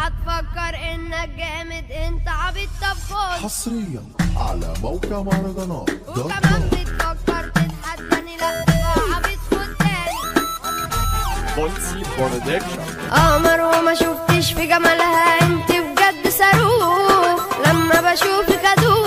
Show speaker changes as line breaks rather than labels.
هتفكر انك جامد انت عبيط طب خد
حصريا على موقع مهرجانات دوت
وكمان
كوم
بتفكر تتحداني لا عبيط خد تاني
بولسي برودكشن
قمر وما شفتش في جمالها انت بجد صاروخ لما بشوفك ادوخ